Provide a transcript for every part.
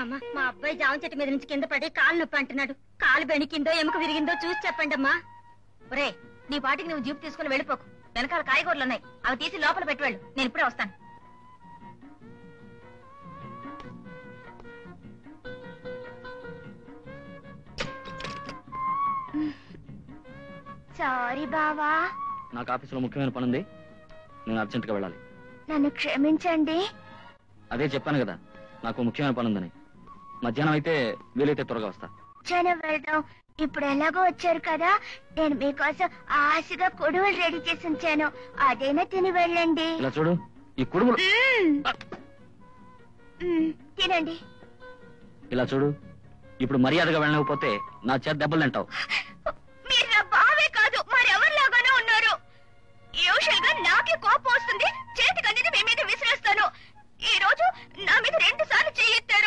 బామ్మ మా అబ్బాయి జామ చెట్టు మీద నుంచి కింద పడి కాలు నొప్పి అంటున్నాడు కాలు బెణికిందో ఎముక విరిగిందో చూసి చెప్పండి అమ్మా ఒరే నీ పాటికి నువ్వు జీప్ తీసుకుని వెళ్ళిపోకు వెనకాల కాయగూరలు ఉన్నాయి అవి తీసి లోపల పెట్టివెళ్ళు నేను ఇప్పుడే వస్తాను సారీ బావా నాకు ఆఫీసులో ముఖ్యమైన పని ఉంది నేను అర్జెంటుగా వెళ్ళాలి నన్ను క్షమించండి అదే చెప్పాను కదా నాకు ముఖ్యమైన పని ఉందని మధ్యాహ్నం అయితే వీలైతే త్వరగా వస్తా జనం వెళ్దాం ఇప్పుడు ఎలాగో వచ్చారు కదా నేను మీకోసం ఆశగా కొడువులు రెడీ చేసి ఉంచాను అదైనా తిని వెళ్ళండి ఇలా చూడు ఈ కుడుములు మ్మ్. మ్మ్, తినండి ఇలా చూడు ఇప్పుడు మర్యాదగా వెళ్ళకపోతే నా చేత దెబ్బలు తింటావు మీరు నా బావే కాదు మరెవరిలాగానే ఉన్నారు యూజువల్ గా నాకే కోపం వస్తుంది చేతికి అనేది మీ మీద విసిరేస్తాను ఈ రోజు నా మీద రెండు సార్లు చేయెత్తారు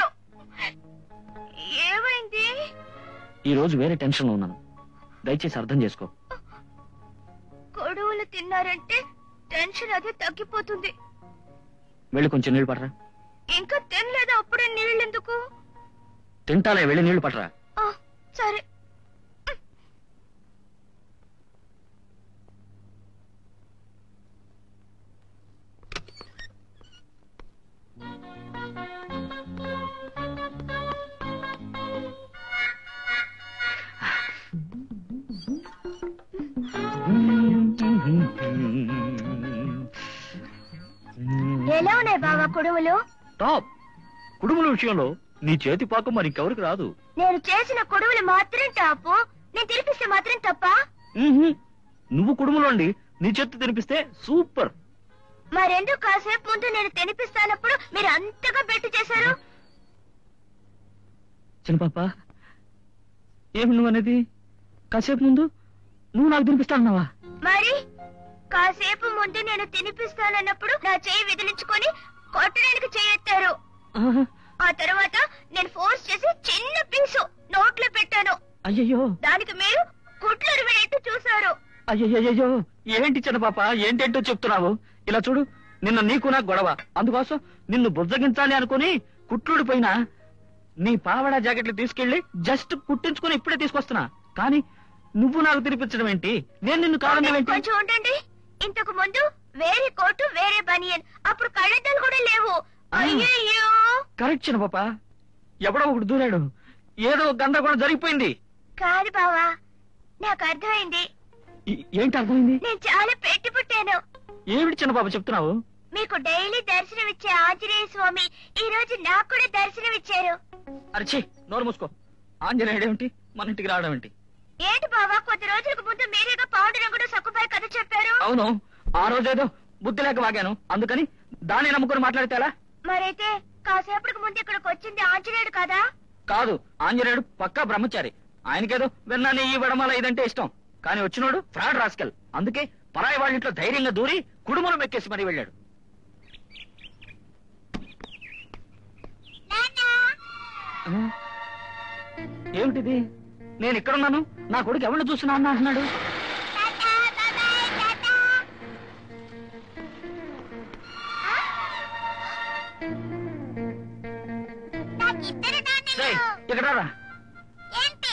ఏమైంది ఈ రోజు వేరే టెన్షన్ లో ఉన్నాను దయచేసి అర్థం చేసుకో కొడువులు తిన్నారంటే టెన్షన్ అదే తగ్గిపోతుంది వెళ్ళి కొంచెం నీళ్లు పట్టరా ఇంకా తినలేదా అప్పుడే నీళ్ళెందుకు తింటాలే వెళ్ళి నీళ్లు పట్టరా ఆ, సరే ఎలా ఉన్నాయి బావా కొడువులు టాప్ కుటుంబల విషయంలో నీ చేతి పాకం మరి ఇంకెవరికి రాదు నేను చేసిన కొడువులు మాత్రం టాపు నేను తినిపిస్తే మాత్రం తప్ప మ్మ్హ్మ్. నువ్వు కుటుంబంలోండి నీ చేతి తినిపిస్తే సూపర్ మరెందుకు కాసేపు ముందు నేను తినిపిస్తానప్పుడు మీరు అంతగా బెట్టు చేశారు చిన్న పాప ఏమి నువ్వు అనేది కాసేపు ముందు నువ్వు నాకు తినిపిస్తానన్నావా మరి కాసేపు ముందు నేను తినిపిస్తానన్నప్పుడు నా చేయి విదిలించుకొని కొట్టడానికి చేయెత్తారు ఆహా. ఆ తర్వాత నేను ఫోర్స్ చేసి చిన్న పీసు నోట్లో పెట్టాను అయ్యయ్యో దానికి మీరు గుడ్లు అరివేట్టు చూశారు అయ్యయ్యో ఏంటి చిన్న పాప ఏంటేంటో చెప్తున్నావు ఇలా చూడు నిన్న నీకు నాకు గొడవ అందుకోసం నిన్ను బుజ్జగించాలి అనుకుని కుట్లుడిపోయినా నీ పావడా జాకెట్లు తీసుకెళ్లి జస్ట్ కుట్టించుకుని ఇప్పుడే తీసుకొస్తున్నా కానీ నువ్వు నాకు తినిపించడం ఏంటి నేను నిన్ను కారణం ఏంటి కొంచెం ఉండండి ఇంతకు ముందు వేరే కోటు వేరే బనియన్ అప్పుడు కళ్ళద్దాలు కూడా లేవు ఆ. అయ్యయ్యో కరెక్ట్ చిన్న పాప ఎవడో ఒకడు దూరాడు ఏదో గందరగోళం జరిగిపోయింది కాదు బావా నాకు అర్థమైంది ఈ- ఏంటి అర్థమైంది నేను చాలా పెట్టి పుట్టాను ఏమిటి చిన్న పాప చెప్తున్నావు మీకు డైలీ దర్శనం ఇచ్చే ఆంజనేయ స్వామి ఈ రోజు నాకు కూడా దర్శనం ఇచ్చారు అరిచి నోరు మూసుకో ఆంజనేయుడు ఏమిటి మన ఇంటికి రావడం ఏంటి ఏంటి బావా కొద్ది రోజులకు ముందు మీరేగా పాండురంగుడు సక్కుబాయి కథ చెప్పారు అవును ఆ రోజేదో బుద్ధి లేక వాగాను అందుకని దాన్ని నమ్ముకుని మాట్లాడితే ఎలా మరైతే కాసేపటికి ముందు ఇక్కడికి వచ్చింది ఆంజనేయుడు కదా కాదు ఆంజనేయుడు పక్కా బ్రహ్మచారి ఆయనకేదో విన్నాను ఈ వడమాల ఇదంటే ఇష్టం కానీ వచ్చినోడు ఫ్రాడ్ రాస్కెల్ అందుకే పరాయి వాళ్ళ ఇంట్లో ధైర్యంగా దూరి కుడుములు మెక్కేసి మరీ వెళ్ళాడు ఆ? ఏమిటిది నేను ఇక్కడున్నాను నా కొడుకు ఎవరిని చూసినా అన్న అంటున్నాడు రేయ్, ఇక్కడ రా ఏంటి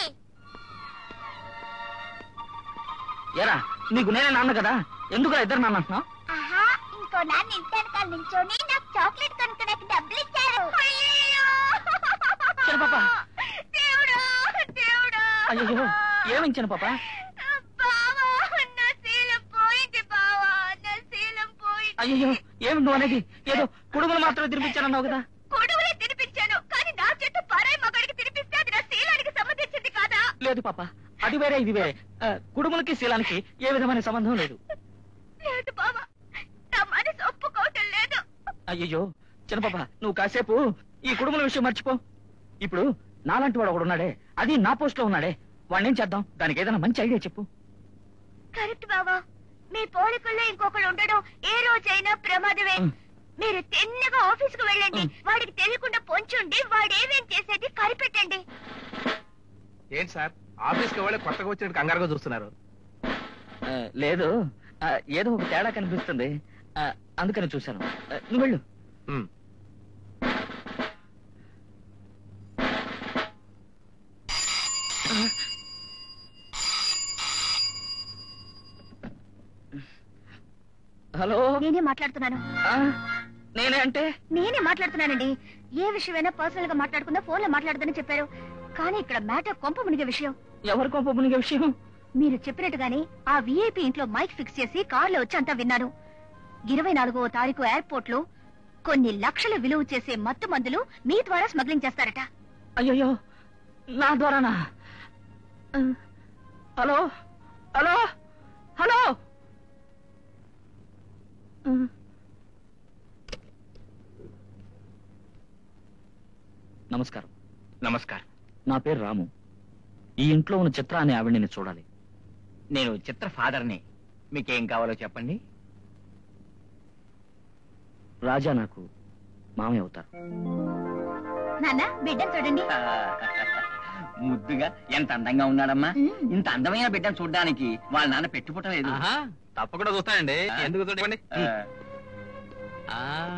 ఎరా నీకు నేనే నాన్న కదా ఎందుకు ఇద్దరు నాన్న అంటున్నావు ఆహా ఇంకో నాన్న ఇంటి వెనకాల నించోని నాకు చాక్లెట్ కొనుక్కోడానికి డబ్బులు ఇచ్చారు చిన్న పాప. దేవుడా దేవుడా అయ్యో ఏమించాను పాప బావా నా శీలం పోయింది బావా నా శీలం పోయింది అయ్యో ఏమి నువ్వు అనేది ఏదో కుడుములు మాత్రమే తినిపించానన్నావు కదా కొడువులే తినిపించాను కానీ నా చెట్టు పరాయి మగాడికి తినిపిస్తే అది నా శీలానికి సంబంధించింది కాదా లేదు పాప అది వేరే ఇది వేరే ఆ, కుడుములకి శీలానికి ఏ విధమైన సంబంధం లేదు లేదు బావా నా మనసు ఒప్పుకోవటం లేదు అయ్యయ్యో చిన్న పాప నువ్వు కాసేపు ఈ కుడుముల విషయం మర్చిపో ఇప్పుడు నాలాంటి వాడు ఒకడు ఉన్నాడే అది నా పోస్ట్ లో ఉన్నాడే వాడిని ఏం చేద్దాం దానికి ఏదైనా మంచి ఐడియా చెప్పు కరెక్ట్ బావా మీ పోలికల్లో ఇంకొకడు ఉండడం ఏ రోజైనా ప్రమాదమే ఉం. మీరు తిన్నగా ఆఫీస్ కు వెళ్ళండి ఉం. వాడికి తెలియకుండా పొంచుండి వాడేమేం చేసేది కనిపెట్టండి ఏంటి సార్ ఆఫీస్కి వెళ్ళి కొత్తగా వచ్చినట్టు కంగారుగా చూస్తున్నారు ఆ, లేదు ఆ, ఏదో ఒక తేడా కనిపిస్తుంది ఆ, అందుకని చూశాను ఆ, నువ్వు వెళ్ళు ఉమ్. హలో నేనే మాట్లాడుతున్నాను ఆ, నేనే అంటే నేనే మాట్లాడుతున్నానండి ఏ విషయమైనా పర్సనల్ గా మాట్లాడుకుందా ఫోన్ లో మాట్లాడదని చెప్పారు కానీ ఇక్కడ మ్యాటర్ కొంప మునిగే విషయం ఎవరి కోప మునిగే విషయం మీరు చెప్పినట్టుగానే ఆ విఐపి ఇంట్లో మైక్ ఫిక్స్ చేసి కార్లో వచ్చి అంతా విన్నాను ఇరవై నాలుగవ తారీఖు ఎయిర్పోర్ట్ లో కొన్ని లక్షల విలువ చేసే మత్తు మందులు మీ ద్వారా స్మగ్లింగ్ చేస్తారట అయ్యయ్యో నా ద్వారానా ఆ, హలో హలో హలో ఆ. నమస్కారం నమస్కారం నా పేరు రాము ఈ ఇంట్లో ఉన్న చిత్ర అనే ఆవిడని చూడాలి నేను చిత్ర ఫాదర్ని మీకేం కావాలో చెప్పండి రాజా నాకు మామయ్య అవుతారు నాన్న బిడ్డను చూడండి ముద్దుగా ఎంత అందంగా ఉన్నాడమ్మా మ్మ్. ఇంత అందమైన బిడ్డను చూడడానికి వాళ్ళ నాన్న పెట్టుపుట్టలేదు ఆహా, తప్పకుండా చూస్తానండి ఎందుకు చూడండి ఆ,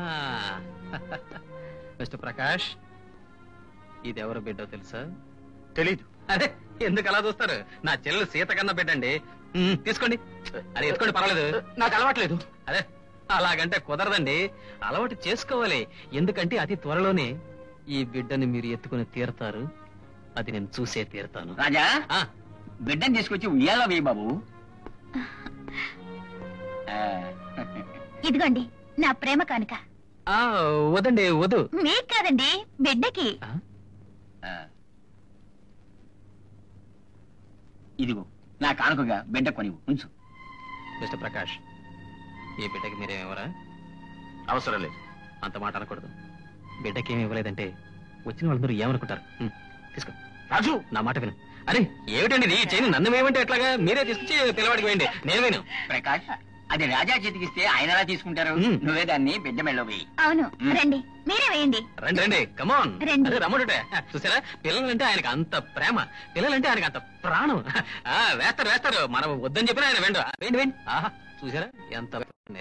మిస్టర్ ప్రకాష్ ఇది ఎవరు బిడ్డో తెలుసా తెలీదు అరే ఎందుకు అలా చూస్తారు నా చెల్లెలు సీత కన్నా బిడ్డండి ఉమ్, తీసుకోండి అరే ఎత్తుకోండి పర్వాలేదు నాకు అలవాట్లేదు అదే అలాగంటే కుదరదండి అలవాటు చేసుకోవాలి ఎందుకంటే అతి త్వరలోనే ఈ బిడ్డని మీరు ఎత్తుకుని తీరతారు అది నేను చూసే తీరతాను రాజా ఆ, బిడ్డను తీసుకొచ్చి ఉయ్యాలో వేయి బాబు ఆ, ఇదిగోండి నా ప్రేమ కానుక ఆ, వదండి వద్దు మీకు కాదండి బిడ్డకి ఆ, ఆ. ఇదిగో నా కానుకగా బిడ్డ కొనివు ఉంచు మిస్టర్ ప్రకాష్ ఈ బిడ్డకి మీరేమివ్వరా అవసరం లేదు అంత మాట అనకూడదు బిడ్డకి ఏమి ఇవ్వలేదంటే వచ్చిన వాళ్ళందరూ ఏమనుకుంటారు ఉమ్, తీసుకో రాజు నా మాట విను అరే ఏమిటండి ఇది ఈ చైన్ నన్ను వేయమంటే ఎట్లాగా మీరే తీసుకొచ్చి పిల్లవాడికి వేయండి నేను వేయను ప్రకాష్ అది రాజా చేతికిస్తే ఆయన ఎలా తీసుకుంటారు మ్మ్. నువ్వే దాన్ని బిడ్డ మెళ్ళో వేయి అవును మ్. రండి మీరే వేయండి రండి రండి కమాన్ రండి. అదే రమ్ముంటే చూసారా పిల్లలంటే ఆయనకు అంత ప్రేమ పిల్లలంటే ఆయనకు అంత ప్రాణం ఆ వేస్తారు వేస్తారు మనం వద్దని చెప్పినా ఆయన వెండు వేయండి వేయండి ఆహా చూసారా ఎంత ఉంది.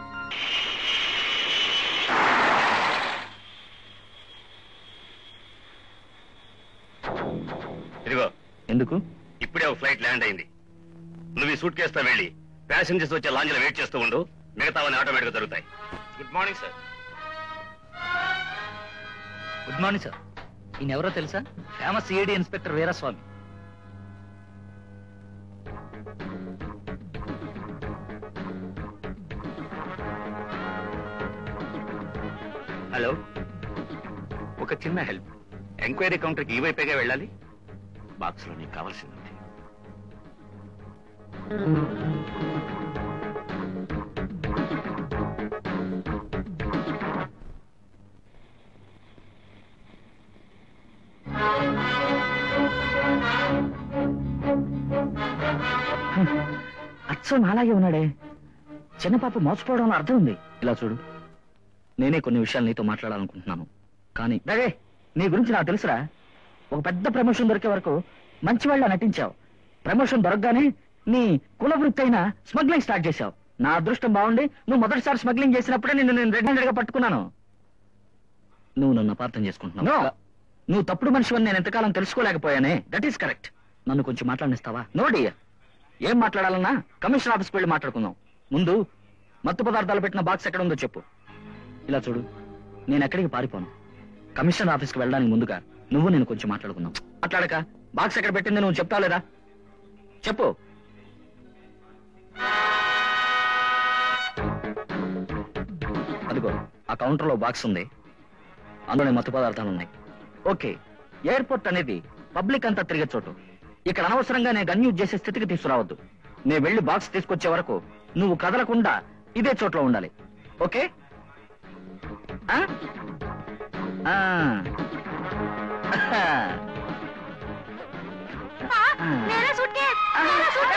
ఇదిగో ఎందుకు ఇప్పుడే ఒక ఫ్లైట్ ల్యాండ్ అయింది నువ్వు ఈ సూట్ కేసుతో వెళ్ళి ప్యాసింజర్స్ వచ్చే లాంజ్ లో వెయిట్ చేస్తూ ఉండు మిగతావన్నీ ఆటోమేటిక్ గా జరుగుతాయి good morning sir good morning sir ఈయన ఎవరో తెలుసా famous CID inspector Veeraswamy hello ఒక చిన్న హెల్ప్ ఎంక్వైరీ కౌంటర్ కి ఈ వైపేగా వెళ్ళాలి బాక్స్ లో నీకు కావాల్సింది అచ్చం అలాగే ఉన్నాడే చిన్న పాప మోసపోవడంలో అర్థం ఉంది ఇలా చూడు నేనే కొన్ని విషయాలు నీతో మాట్లాడాలనుకుంటున్నాను కానీ అదే నీ గురించి నాకు తెలుసురా ఒక పెద్ద ప్రమోషన్ దొరికే వరకు మంచివాళ్ళ నటించావు ప్రమోషన్ దొరకగానే నీ కుల వృత్తి అయిన స్మగ్లింగ్ స్టార్ట్ చేశావు నా అదృష్టం బాగుండి నువ్వు మొదటిసారి స్మగ్లింగ్ చేసినప్పుడే నిన్ను నేను రెడ్ హ్యాండెడ్ గా పట్టుకున్నాను నువ్వు నన్ను అపార్థం చేసుకుంటున్నావు నువ్వు తప్పుడు మనిషివని నేను ఎంతకాలం తెలుసుకోలేకపోయానే దట్ ఈస్ కరెక్ట్ నన్ను కొంచెం మాట్లాడిస్తావా నో డియర్ ఏం మాట్లాడాలన్నా కమిషనర్ ఆఫీస్కి వెళ్ళి మాట్లాడుకుందాం ముందు మత్తు పదార్థాలు పెట్టిన బాక్స్ ఎక్కడ ఉందో చెప్పు ఇలా చూడు నేను ఎక్కడికి పారిపోను కమిషనర్ ఆఫీస్కి వెళ్ళడానికి ముందుగా నువ్వు నేను కొంచెం మాట్లాడుకుందాం మాట్లాడక బాక్స్ ఎక్కడ పెట్టింది నువ్వు చెప్తావు లేదా చెప్పు అదిగో ఆ కౌంటర్లో బాక్స్ ఉంది అందులోనే మత్తు పదార్థాలు ఉన్నాయి ఓకే ఎయిర్పోర్ట్ అనేది పబ్లిక్ అంతా తిరిగే చోటు ఇక్కడ అనవసరంగా నేను గన్ యూజ్ చేసే స్థితికి తీసుకురావద్దు నేను వెళ్ళి బాక్స్ తీసుకొచ్చే వరకు నువ్వు కదలకుండా ఇదే చోట్ల ఉండాలి ఓకే ఆ? ఆ. మేరా సూట్ కేస్ మేరా సూట్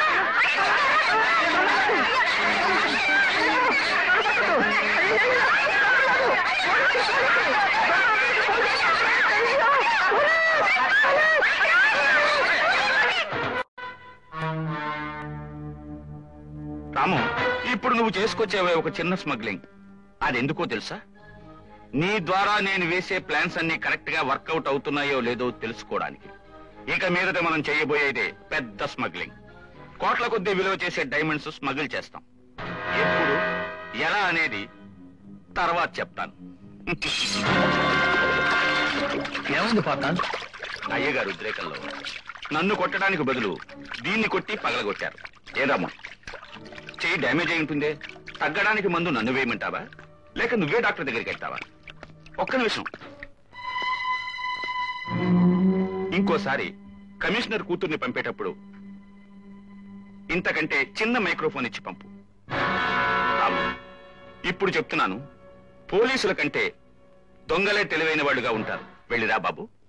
రాము ఇప్పుడు నువ్వు చేసుకొచ్చేవే ఒక చిన్న స్మగ్లింగ్ అది ఎందుకో తెలుసా నీ ద్వారా నేను వేసే ప్లాన్స్ అన్ని కరెక్ట్ గా వర్కౌట్ అవుతున్నాయో లేదో తెలుసుకోవడానికి ఇక మీదట మనం చేయబోయేదే పెద్ద స్మగ్లింగ్ కోట్ల కొద్దీ విలువ చేసే డైమండ్స్ స్మగిల్ చేస్తాం ఎప్పుడు ఎలా అనేది తర్వాత చెప్తాను ఏమైంది పాత అయ్యగారు ఉద్రేకంలో నన్ను కొట్టడానికి బదులు దీన్ని కొట్టి పగలగొట్టారు ఏదమ్మా చెయ్యి డ్యామేజ్ అయి ఉంటుందే తగ్గడానికి మందు నన్ను వేయమంటావా లేక నువ్వే డాక్టర్ దగ్గరికి వెళ్తావా ఒక్క నిమిషం ఇంకోసారి కమిషనర్ కూతుర్ని పంపేటప్పుడు ఇంతకంటే చిన్న మైక్రోఫోన్ ఇచ్చి పంపు రాము, ఇప్పుడు చెప్తున్నాను పోలీసుల కంటే దొంగలే తెలివైన వాళ్ళుగా ఉంటారు వెళ్ళిరా బాబు